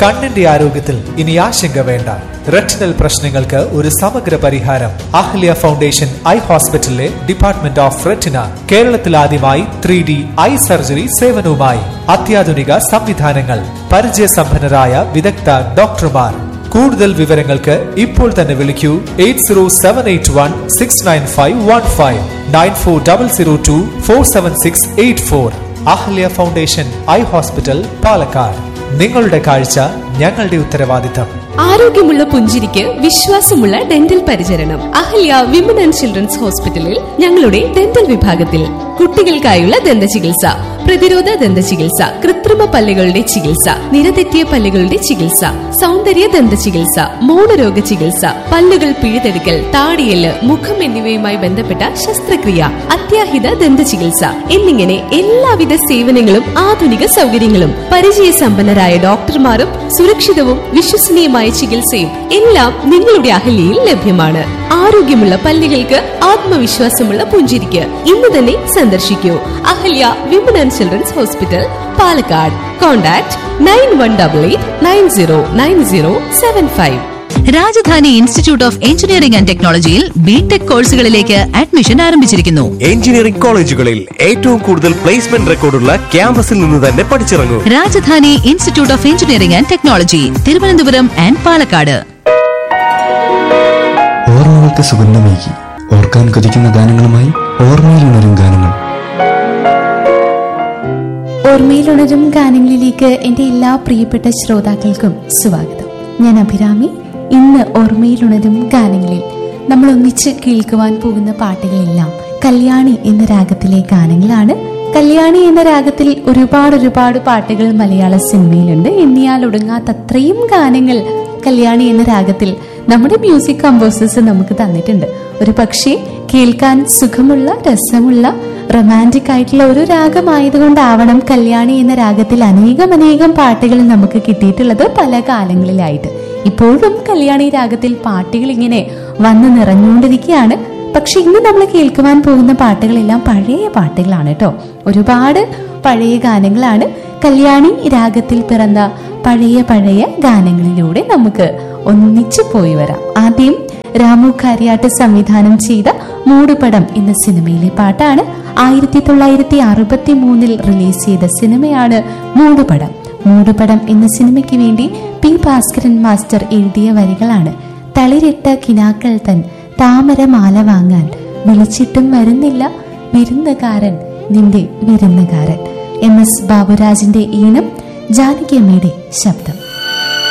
കണ്ണിന്റെ ആരോഗ്യത്തിൽ ഇനി ആശങ്ക വേണ്ട റെറ്റിനൽ പ്രശ്നങ്ങൾക്ക് ഒരു സമഗ്ര പരിഹാരം അഹ്ല്യ ഫൗണ്ടേഷൻ ഐ ഹോസ്പിറ്റലിലെ ഡിപ്പാർട്ട്മെന്റ് ഓഫ് റെറ്റിന കേരളത്തിൽ ആദ്യമായി ത്രീ ഡി ഐ സർജറി സേവനവുമായി അത്യാധുനിക സംവിധാനങ്ങൾ പരിചയസമ്പന്നരായ വിദഗ്ധ ഡോക്ടർമാർ കൂടുതൽ വിവരങ്ങൾക്ക് ഇപ്പോൾ തന്നെ വിളിക്കൂ eight zero seven eight one six nine five one five nine four double zero two four seven six eight four Ahalya foundation eye hospital Palakkad നിങ്ങളുടെ കാഴ്ച ഞങ്ങളുടെ ഉത്തരവാദിത്തം ആരോഗ്യമുള്ള പുഞ്ചിരിക്ക് വിശ്വാസമുള്ള ഡെന്റൽ പരിചരണം അഹല്യ വിമൻ ആൻഡ് ചിൽഡ്രൻസ് ഹോസ്പിറ്റലിൽ ഞങ്ങളുടെ ഡെന്റൽ വിഭാഗത്തിൽ കുട്ടികൾക്കായുള്ള ദന്ത ചികിത്സ പ്രതിരോധ ദന്ത ചികിത്സ കൃത്രിമ പല്ലുകളുടെ ചികിത്സ നിരതെറ്റിയ പല്ലുകളുടെ ചികിത്സ സൗന്ദര്യ ദന്ത ചികിത്സ മൗനരോഗ ചികിത്സ പല്ലുകൾ പിഴുതെടുക്കൽ താടിയല് മുഖം എന്നിവയുമായി ബന്ധപ്പെട്ട ശസ്ത്രക്രിയ അത്യാഹിത ദന്ത ചികിത്സ എന്നിങ്ങനെ എല്ലാവിധ സേവനങ്ങളും ആധുനിക സൗകര്യങ്ങളും പരിചയസമ്പന്നരായ ഡോക്ടർമാരും സുരക്ഷിതവും വിശ്വസനീയമായ ചികിത്സയും എല്ലാം നിങ്ങളുടെ അഹല്യയിൽ ലഭ്യമാണ് ആരോഗ്യമുള്ള പല്ലുകൾക്ക് ആത്മവിശ്വാസമുള്ള പുഞ്ചിരിക്ക് ഇന്ന് തന്നെ സന്ദർശിക്കൂ Ahalya women and children's hospital Palakkad contact nine one double eight nine zero nine zero seven five Rajadhani institute of engineering and ടെക്നോളജിയിൽ ബിടെക് കോഴ്സുകളിലേക്ക് അഡ്മിഷൻ ആരംഭിച്ചിരിക്കുന്നു എഞ്ചിനീയറിംഗ് കോളേജുകളിൽ ഏറ്റവും കൂടുതൽ പ്ലേസ്മെന്റ് റെക്കോർഡുള്ള ക്യാമ്പസിൽ നിന്ന് തന്നെ പഠിച്ചിറങ്ങൂ Rajadhani institute of engineering and technology Thiruvananthapuram and Palakkad ഓർമ്മകൾക്ക് സുഗന്ധമേകി ഓർക്കാൻ കൊതിക്കുന്ന ഗാനങ്ങളുമായി ഓർമ്മയിൽ ഉണരും ഗാനങ്ങൾ ഓർമ്മയിലുണരും ഗാനങ്ങളിലേക്ക് എൻ്റെ എല്ലാ പ്രിയപ്പെട്ട ശ്രോതാക്കൾക്കും സ്വാഗതം ഞാൻ അഭിരാമി ഇന്ന് ഓർമ്മയിലുണരും ഗാനങ്ങളിൽ നമ്മൾ ഒന്നിച്ച് കേൾക്കുവാൻ പോകുന്ന പാട്ടുകളെല്ലാം കല്യാണി എന്ന രാഗത്തിലെ ഗാനങ്ങളാണ് കല്യാണി എന്ന രാഗത്തിൽ ഒരുപാട് ഒരുപാട് പാട്ടുകൾ മലയാള സിനിമയിലുണ്ട് എണ്ണിയാൽ ഒടുങ്ങാത്ത അത്രയും ഗാനങ്ങൾ കല്യാണി എന്ന രാഗത്തിൽ നമ്മുടെ മ്യൂസിക് കമ്പോസേഴ്സ് നമുക്ക് തന്നിട്ടുണ്ട് ഒരു പക്ഷേ കേൾക്കാൻ സുഖമുള്ള രസമുള്ള റൊമാൻറ്റിക് ആയിട്ടുള്ള ഒരു രാഗമായതുകൊണ്ടാവണം കല്യാണി എന്ന രാഗത്തിൽ അനേകം അനേകം പാട്ടുകൾ നമുക്ക് കിട്ടിയിട്ടുള്ളത് പല കാലങ്ങളിലായിട്ട് ഇപ്പോഴും കല്യാണി രാഗത്തിൽ പാട്ടുകൾ ഇങ്ങനെ വന്നു നിറഞ്ഞുകൊണ്ടിരിക്കുകയാണ് പക്ഷെ ഇന്ന് നമ്മൾ കേൾക്കുവാൻ പോകുന്ന പാട്ടുകളെല്ലാം പഴയ പാട്ടുകളാണ് കേട്ടോ ഒരുപാട് പഴയ ഗാനങ്ങളാണ് കല്യാണി രാഗത്തിൽ പിറന്ന പഴയ പഴയ ഗാനങ്ങളിലൂടെ നമുക്ക് ഒന്നിച്ചു പോയി വരാം ആദ്യം രാമു കാര്യാട്ട് സംവിധാനം ചെയ്ത മൂടുപടം എന്ന സിനിമയിലെ പാട്ടാണ് ആയിരത്തി തൊള്ളായിരത്തി അറുപത്തി മൂന്നിൽ റിലീസ് ചെയ്ത സിനിമയാണ് മൂടുപടം മൂടുപടം എന്ന സിനിമയ്ക്ക് വേണ്ടി പി ഭാസ്കരൻ മാസ്റ്റർ എഴുതിയ വരികളാണ് തളിരിട്ട കിനാക്കൾ തൻ താമരമാല വാങ്ങാൻ വിളിച്ചിട്ടും വരുന്നില്ല വിരുന്നുകാരൻ നിന്റെ വിരുന്നുകാരൻ എം എസ് ബാബുരാജിന്റെ ഈണം ജാനകിയമ്മയുടെ ശബ്ദം